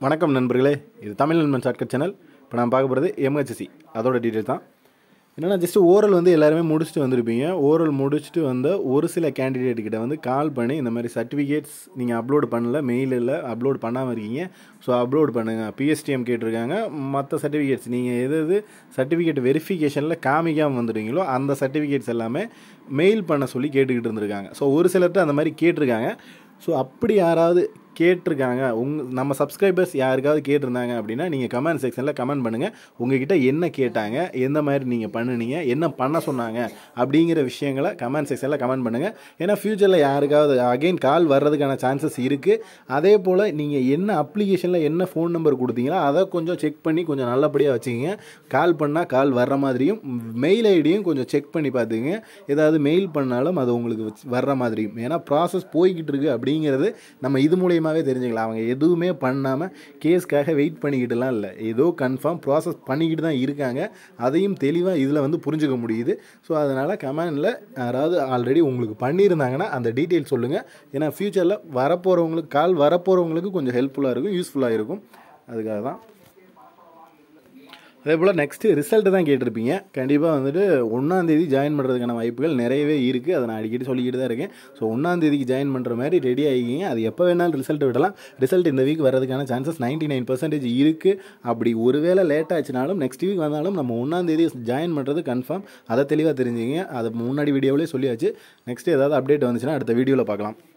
வணக்கம் நண்பர்களே இது தமிழ் நண்பன் ஷார்ட்கட் சேனல் இப்போ நான் பார்க்க போகிறது எம்ஹெச்சி அதோட டீட்டெயில் தான் என்னென்னா ஜஸ்ட் ஓரல் வந்து எல்லாருமே முடிச்சுட்டு வந்திருப்பீங்க ஓரல் முடிச்சுட்டு வந்த ஒரு சில கேண்டிடேட் கிட்ட வந்து கால் பண்ணி இந்த மாதிரி சர்டிஃபிகேட்ஸ் நீங்கள் அப்லோட் பண்ணல மெயிலில் அப்லோட் பண்ணாமல் இருக்கீங்க ஸோ அப்லோட் பண்ணுங்கள் பிஎஸ்டிஎம் கேட்டிருக்காங்க மற்ற சர்டிஃபிகேட்ஸ் நீங்கள் எது எது சர்டிஃபிகேட் வெரிஃபிகேஷனில் காமிக்காமல் வந்துடுவீங்களோ அந்த சர்டிஃபிகேட்ஸ் எல்லாமே மெயில் பண்ண சொல்லி கேட்டுக்கிட்டு இருந்திருக்காங்க ஸோ ஒரு சிலர்கிட்ட அந்த மாதிரி கேட்டிருக்காங்க ஸோ அப்படி யாராவது கேட்டிருக்காங்க உங் நம்ம சப்ஸ்கிரைபர்ஸ் யாருக்காவது கேட்டிருந்தாங்க அப்படின்னா நீங்கள் கமெண்ட் செக்ஷனில் கமெண்ட் பண்ணுங்கள் உங்ககிட்ட என்ன கேட்டாங்க எந்த மாதிரி நீங்கள் பண்ணுனீங்க என்ன பண்ண சொன்னாங்க அப்படிங்கிற விஷயங்களை கமெண்ட் செக்ஷனில் கமெண்ட் பண்ணுங்கள் ஏன்னா ஃப்யூச்சரில் யாருக்காவது அகைன் கால் வர்றதுக்கான சான்சஸ் இருக்குது அதே போல் நீங்கள் என்ன அப்ளிகேஷனில் என்ன ஃபோன் நம்பர் கொடுத்தீங்களோ அதை கொஞ்சம் செக் பண்ணி கொஞ்சம் நல்லபடியாக வச்சுக்கோங்க கால் பண்ணால் கால் வர்ற மாதிரியும் மெயில் ஐடியும் கொஞ்சம் செக் பண்ணி பார்த்துங்க ஏதாவது மெயில் பண்ணாலும் அது உங்களுக்கு வச்சு- வர்ற மாதிரியும் ஏன்னா ப்ராசஸ் போய்கிட்டு இருக்கு அப்படிங்கிறது நம்ம இது மூலியமாகவே தெரிஞ்சுக்கலாம் அவங்க எதுவுமே பண்ணாமல் கேஸ்க்காக வெயிட் பண்ணிக்கிட்டுலாம் இல்லை ஏதோ கன்ஃபார்ம் ப்ராசஸ் பண்ணிக்கிட்டு தான் இருக்காங்க அதையும் தெளிவாக இதில் வந்து புரிஞ்சுக்க முடியுது ஸோ அதனால் கமெண்டில் யாராவது ஆல்ரெடி உங்களுக்கு பண்ணியிருந்தாங்கன்னா அந்த டீட்டெயில் சொல்லுங்கள் ஏன்னா ஃப்யூச்சரில் வரப்போகிறவங்களுக்கு கால் வரப்போகிறவங்களுக்கு கொஞ்சம் ஹெல்ப்ஃபுல்லாக இருக்கும் யூஸ்ஃபுல்லாக இருக்கும் அதுக்காக தான் அதே போல் நெக்ஸ்ட்டு ரிசல்ட்டு தான் கேட்டிருப்பீங்க கண்டிப்பாக வந்துட்டு ஒன்றாந்தேதி ஜாயின் பண்ணுறதுக்கான வாய்ப்புகள் நிறையவே இருக்குது அதை நான் அடிக்கடி சொல்லிக்கிட்டு தான் இருக்கேன் ஸோ ஒன்றாந்தேதிக்கு ஜாயின் பண்ணுற மாதிரி ரெடி ஆகிக்கிங்க அது எப்போ வேணாலும் ரிசல்ட் விடலாம் ரிசல்ட் இந்த வீக் வரதுக்கான சான்சஸ் 99% நைன் பர்சன்டேஜ் இருக்குது அப்படி ஒருவேளை லேட் ஆச்சுனாலும் நெக்ஸ்ட் வீக் வந்தாலும் நம்ம ஒன்றாந்தேதி ஜாயின் பண்ணுறது கன்ஃபார்ம் அதை தெளிவாக தெரிஞ்சுங்க அதை முன்னாடி வீடியோவிலே சொல்லியாச்சு நெக்ஸ்ட் ஏதாவது அப்டேட் வந்துச்சுன்னா அடுத்த வீடியோவில் பார்க்கலாம்